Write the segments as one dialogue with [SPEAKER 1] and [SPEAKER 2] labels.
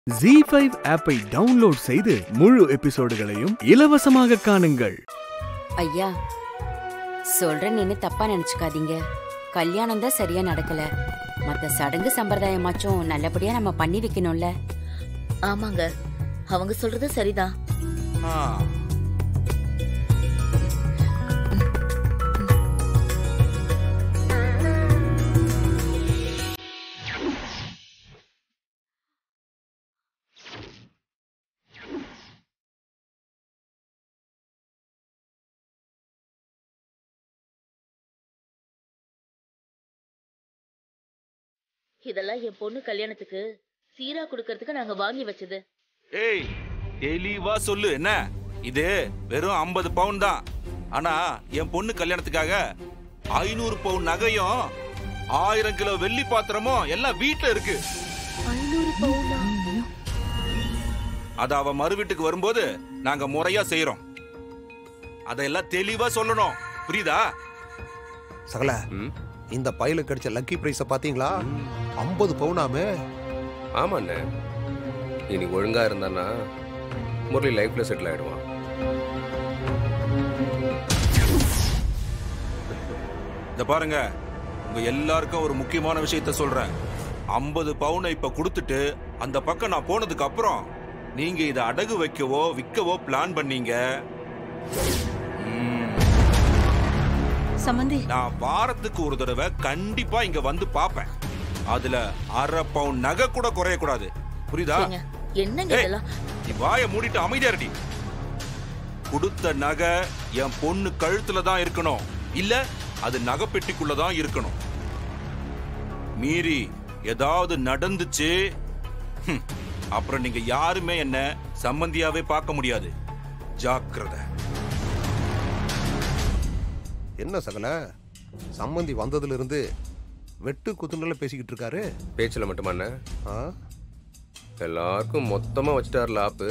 [SPEAKER 1] G five ஆப்பை download செய்து முழு எபிசோடுகளையும் இலவசமாக காணுங்கள்
[SPEAKER 2] ஐயா சொல்றேன்னு தப்பா நினைச்சுக்காதீங்க கல்யாணம் தான் சரியா நடக்கல மத்த சடங்கு சம்பிரதாயமாச்சும் நல்லபடியா நம்ம பண்ணி வைக்கணும்ல
[SPEAKER 3] ஆமாங்க அவங்க சொல்றது சரிதான்
[SPEAKER 4] ஆ.
[SPEAKER 3] இதெல்லாம் என் பொண்ணு கல்யாணத்துக்கு சீரா கொடுக்கறதுக்கு நாங்க வாங்கி வச்சது
[SPEAKER 4] ஏய் தெளிவா சொல்லு என்ன இது வெறும் 50 பவுன் தான் ஆனா என் பொண்ணு கல்யாணத்துக்காக ஐநூறு பவுன் நகையும் ஆயிரம் கிலோ வெள்ளி பாத்திரமும் எல்லாம் வீட்ல இருக்கு அத அவ மறு வீட்டுக்கு வரும்போது நாங்க முறையா செய்யறோம் அதெல்லாம் தெளிவா சொல்லணும் புரியுதா
[SPEAKER 5] சகல இந்த பையலுக்கு கிடைச்ச லக்கி பிரைஸ பாத்தீங்களா ஐம்பது பவுனாமே
[SPEAKER 6] ஆமாண்ணே இனி ஒழுங்கா இருந்தான்னா முரளி லைஃப்ல செட்டில் ஆயிடுவான்
[SPEAKER 4] இந்த பாருங்க உங்க எல்லாருக்கும் ஒரு முக்கியமான விஷயத்த சொல்றேன் 50 பவுனை இப்ப கொடுத்துட்டு அந்த பக்கம் நான் போனதுக்கு அப்புறம் நீங்க இதை அடகு வைக்கவோ விற்கவோ பிளான் பண்ணீங்க ம்,
[SPEAKER 7] சம்மந்தி
[SPEAKER 4] நான் வாரத்துக்கு ஒரு தடவை கண்டிப்பா இங்க வந்து பாப்பேன் அதுல அரை பவுன் நகை கூட குறையக்கூடாது புரியுதா
[SPEAKER 3] ஏங்க, என்னங்க
[SPEAKER 4] ஏய்,
[SPEAKER 3] இதெல்லாம்
[SPEAKER 4] நீ வாயை மூடிட்டு அமைதியா இருடி கொடுத்த நகை என் பொண்ணு கழுத்துல தான் இருக்கணும் இல்ல அது நகை பெட்டிக்குள்ள தான் இருக்கணும் மீறி ஏதாவது நடந்துச்சு ஹம், அப்புறம் நீங்க யாருமே என்ன சம்பந்தியாவே பார்க்க முடியாது ஜாக்கிரதை
[SPEAKER 5] என்ன சகல சம்மந்தி வந்ததுல இருந்து வெட்டு குத்துனல பேசிக்கிட்டு இருக்காரு
[SPEAKER 6] பேச்சில் மட்டுமாண்ணே
[SPEAKER 5] ஆ?
[SPEAKER 6] எல்லாருக்கும் மொத்தமா வச்சுட்டார்ல ஆப்பு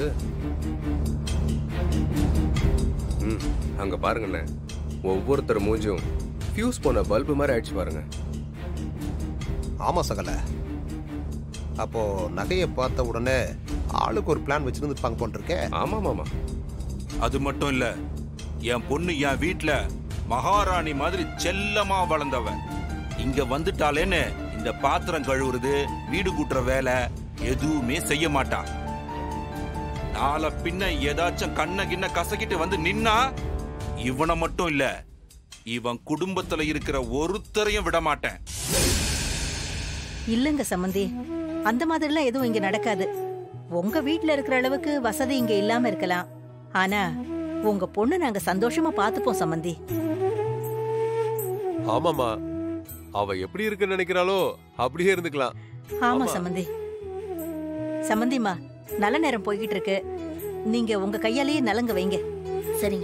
[SPEAKER 6] ம் அங்க பாருங்கண்ணே ஒவ்வொருத்தர் மூஞ்சும் ஃபியூஸ் போன பல்பு மாதிரி ஆயிடுச்சு பாருங்க
[SPEAKER 5] ஆமா சகல அப்போ நகையை பார்த்த உடனே ஆளுக்கு ஒரு பிளான் வச்சிருந்துருப்பாங்க போன்றிருக்கே
[SPEAKER 6] ஆமா மாமா
[SPEAKER 4] அது மட்டும் இல்ல என் பொண்ணு என் வீட்ல மகாராணி மாதிரி செல்லமா வளர்ந்தவ இங்க வந்துட்டாலேன்னு இந்த பாத்திரம் கழுவுறது வீடு கூட்டுற வேலை எதுவுமே செய்ய மாட்டான் நாளை பின்ன ஏதாச்சும் கண்ண கிண்ண கசக்கிட்டு வந்து நின்னா இவனை மட்டும் இல்ல இவன் குடும்பத்துல இருக்கிற ஒருத்தரையும் விட மாட்டேன்
[SPEAKER 7] இல்லங்க சம்மந்தி அந்த மாதிரிலாம் எதுவும் இங்க நடக்காது உங்க வீட்ல இருக்கிற அளவுக்கு வசதி இங்க இல்லாம இருக்கலாம் ஆனா உங்க பொண்ணு நாங்க சந்தோஷமா பாத்துப்போம் சம்மந்தி
[SPEAKER 8] ஆமாமா அவ எப்படி இருக்குன்னு நினைக்கிறாளோ அப்படியே இருந்துக்கலாம்
[SPEAKER 7] ஆமா
[SPEAKER 8] ஆமா.
[SPEAKER 7] சம்மந்தி சம்மந்திமா நல்ல நேரம் போய்கிட்டு இருக்கு நீங்க உங்க கையாலேயே நலங்க வைங்க
[SPEAKER 3] சரிங்க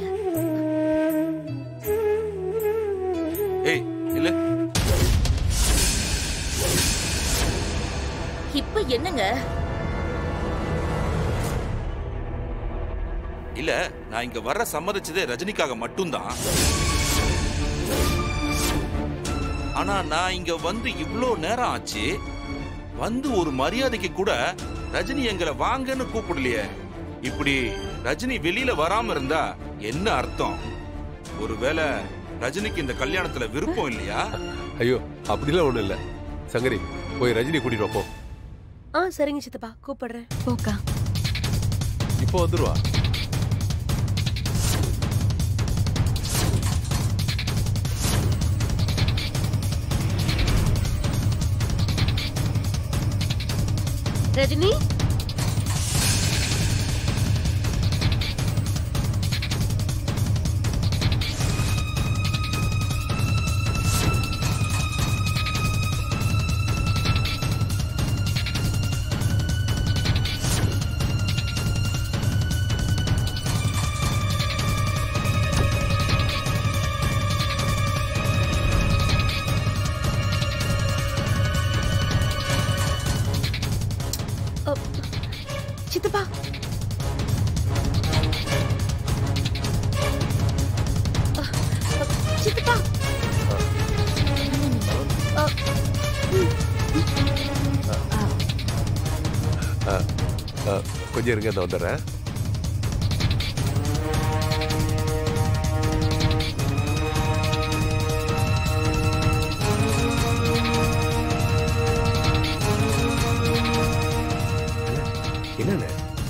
[SPEAKER 4] ஏய் இல்ல
[SPEAKER 3] இப்ப என்னங்க
[SPEAKER 4] இல்ல நான் இங்க வர சம்மதிச்சதே ரஜினிக்காக மட்டும்தான் ஆனா நான் இங்க வந்து இவ்ளோ நேரம் ஆச்சு வந்து ஒரு மரியாதைக்கு கூட ரஜினி எங்களை வாங்கன்னு கூப்பிடலையே இப்படி ரஜினி வெளியில வராம இருந்தா என்ன அர்த்தம் ஒருவேளை ரஜினிக்கு இந்த கல்யாணத்துல விருப்பம் இல்லையா
[SPEAKER 8] ஐயோ அப்படிலாம் ஒண்ணும் இல்ல சங்கரி போய் ரஜினி கூட்டிட்டு வா, போ
[SPEAKER 9] ஆ சரிங்க சித்தப்பா கூப்பிடுறேன்
[SPEAKER 7] போக்கா
[SPEAKER 8] இப்போ வந்துருவா
[SPEAKER 9] ரஜினி அ, சித்தப்பா அ, அ, சித்தப்பா அ, ம்.
[SPEAKER 8] அஹ், கொஞ்சம் இருங்க நான் வந்துடுறேன் என்னண்ணே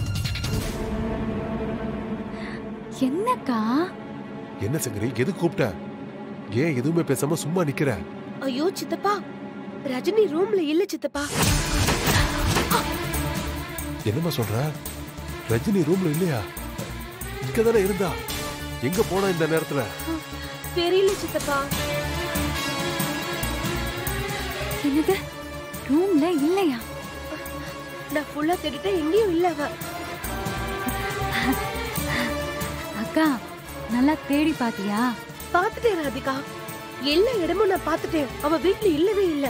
[SPEAKER 10] என்னக்கா
[SPEAKER 8] என்ன சங்கரி எது கூப்பிட்ட ஏன் எதுவுமே பேசாம சும்மா நிக்கிற
[SPEAKER 9] ஐயோ சித்தப்பா ரஜினி ரூம்ல இல்ல சித்தப்பா
[SPEAKER 8] என்னம்மா சொல்ற ரஜினி ரூம்ல இல்லையா இங்க தானே இருந்தா எங்க போனா இந்த நேரத்துல
[SPEAKER 9] தெரியல சித்தப்பா
[SPEAKER 10] என்னது ரூம்ல இல்லையா
[SPEAKER 9] நான் ஃபுல்லா தேடிட்டேன் எங்கேயும் இல்ல அவ
[SPEAKER 10] அக்கா நல்லா தேடி பாத்தியா
[SPEAKER 9] பாத்துட்டேன் ராதிகா எல்லா இடமும் நான் பாத்துட்டேன் அவ வீட்ல இல்லவே இல்ல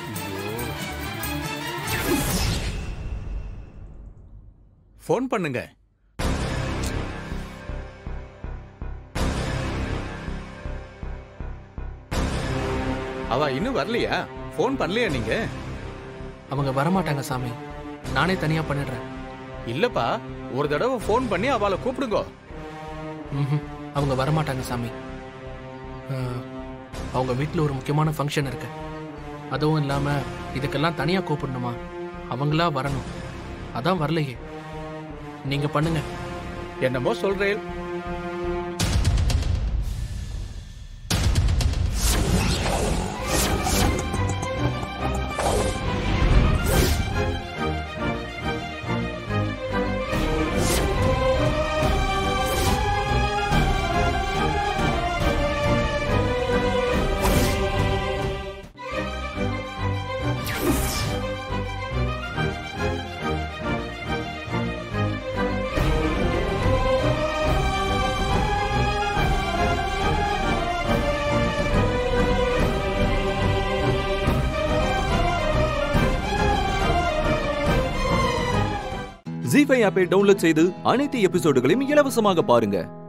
[SPEAKER 11] ஃபோன் பண்ணுங்க அவ இன்னும் வரலையா ஃபோன் பண்ணலையா நீங்க
[SPEAKER 12] அவங்க வரமாட்டாங்க சாமி நானே தனியா பண்ணிடுறேன்
[SPEAKER 11] இல்லப்பா ஒரு தடவை ஃபோன் பண்ணி அவளை கூப்பிடுங்க
[SPEAKER 12] ம்ஹும். அவங்க வரமாட்டாங்க சாமி அஹ், அவங்க வீட்டில் ஒரு முக்கியமான ஃபங்க்ஷன் இருக்கு அதுவும் இல்லாம இதுக்கெல்லாம் தனியா கூப்பிடணுமா அவங்களா வரணும் அதான் வரலையே நீங்க பண்ணுங்க
[SPEAKER 11] என்னமோ சொல்றேன்
[SPEAKER 13] ஜி ஃபைவ் ஆப்பை டவுன்லோட் செய்து அனைத்து எபிசோடுகளையும் இலவசமாக பாருங்க